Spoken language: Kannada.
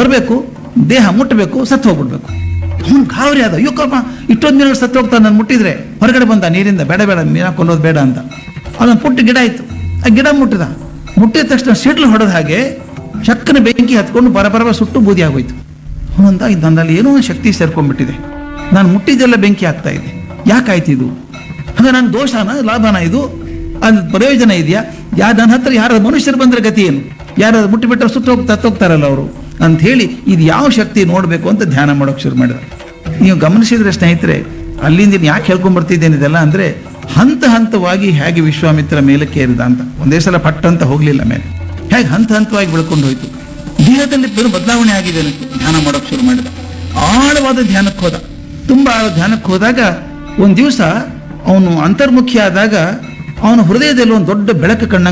ಬರಬೇಕು ದೇಹ ಮುಟ್ಟಬೇಕು ಸತ್ತು ಹೋಗ್ಬಿಡ್ಬೇಕು ಅವನು ಗಾಬರಿ ಆದ ಅಯ್ಯೋ ಕಮ್ಮ ಇಷ್ಟೊಂದು ದಿನ ಸತ್ತು ಹೋಗ್ತಾನೆ ನಾನು ಮುಟ್ಟಿದ್ರೆ ಹೊರಗಡೆ ಬಂದ ನೀರಿಂದ ಬೇಡ ಬೇಡ ನೀರು ಕೊಲ್ಲೋದು ಬೇಡ ಅಂತ ಅದೊಂದು ಪುಟ್ಟ ಗಿಡ ಇತ್ತು ಆ ಗಿಡ ಮುಟ್ಟಿದ ಮುಟ್ಟಿದ ತಕ್ಷಣ ಸಿಡ್ಲು ಹೊಡೆದ ಹಾಗೆ ಚಕ್ಕನ ಬೆಂಕಿ ಹತ್ಕೊಂಡು ಬರ ಬರಬ ಸುಟ್ಟು ಬೂದಿ ಆಗೋಯ್ತು ಅವನಂದ ಇದು ನನ್ನಲ್ಲಿ ಏನೋ ಒಂದು ಶಕ್ತಿ ಸೇರ್ಕೊಂಡ್ಬಿಟ್ಟಿದೆ ನಾನು ಮುಟ್ಟಿದ್ದೆಲ್ಲ ಬೆಂಕಿ ಆಗ್ತಾ ಇದೆ ಯಾಕಾಯ್ತು ಇದು ಹಾಗೆ ನನ್ನ ದೋಷನ ಲಾಭನ ಇದು ಅದು ಪ್ರಯೋಜನ ಇದೆಯಾ ಯಾ ನನ್ನ ಹತ್ರ ಯಾರ ಮನುಷ್ಯರು ಬಂದ್ರೆ ಗತಿ ಏನು ಯಾರು ಮುಟ್ಟಿಬಿಟ್ರೆ ಸುಟ್ಟು ಹೋಗ್ತಾ ಹೋಗ್ತಾರಲ್ಲ ಅವರು ಅಂತ ಹೇಳಿ ಇದು ಯಾವ ಶಕ್ತಿ ನೋಡಬೇಕು ಅಂತ ಧ್ಯಾನ ಮಾಡೋಕೆ ಶುರು ಮಾಡಿದ ನೀವು ಗಮನಿಸಿದ್ರೆ ಸ್ನೇಹಿತರೆ ಅಲ್ಲಿಂದ ಇನ್ನು ಯಾಕೆ ಹೇಳ್ಕೊಂಡ್ಬರ್ತಿದ್ದೇನೆ ಇದೆಲ್ಲ ಅಂದ್ರೆ ಹಂತ ಹಂತವಾಗಿ ಹೇಗೆ ವಿಶ್ವಾಮಿತ್ರ ಮೇಲಕ್ಕೆ ಏರಿದ ಅಂತ ಒಂದೇ ಸಲ ಪಟ್ ಅಂತ ಹೋಗ್ಲಿಲ್ಲ ಮೇಲೆ ಹೇಗೆ ಹಂತ ಹಂತವಾಗಿ ಬೆಳ್ಕೊಂಡು ಹೋಯ್ತು ದೇಹದಲ್ಲಿ ಬೇರೆ ಬದಲಾವಣೆ ಆಗಿದೆ ಅನ್ನಿಸ್ತು. ಧ್ಯಾನ ಮಾಡೋಕೆ ಶುರು ಮಾಡಿದ ಆಳವಾದ ಧ್ಯಾನಕ್ಕೆ ಹೋದ ತುಂಬಾ ಆಳ ಧ್ಯಾನಕ್ಕೆ ಹೋದಾಗ ಒಂದು ದಿವಸ ಅವನು ಅಂತರ್ಮುಖಿ ಆದಾಗ ಅವನ ಹೃದಯದಲ್ಲಿ ಒಂದು ದೊಡ್ಡ ಬೆಳಕು ಕಣ್ಣಂಗೆ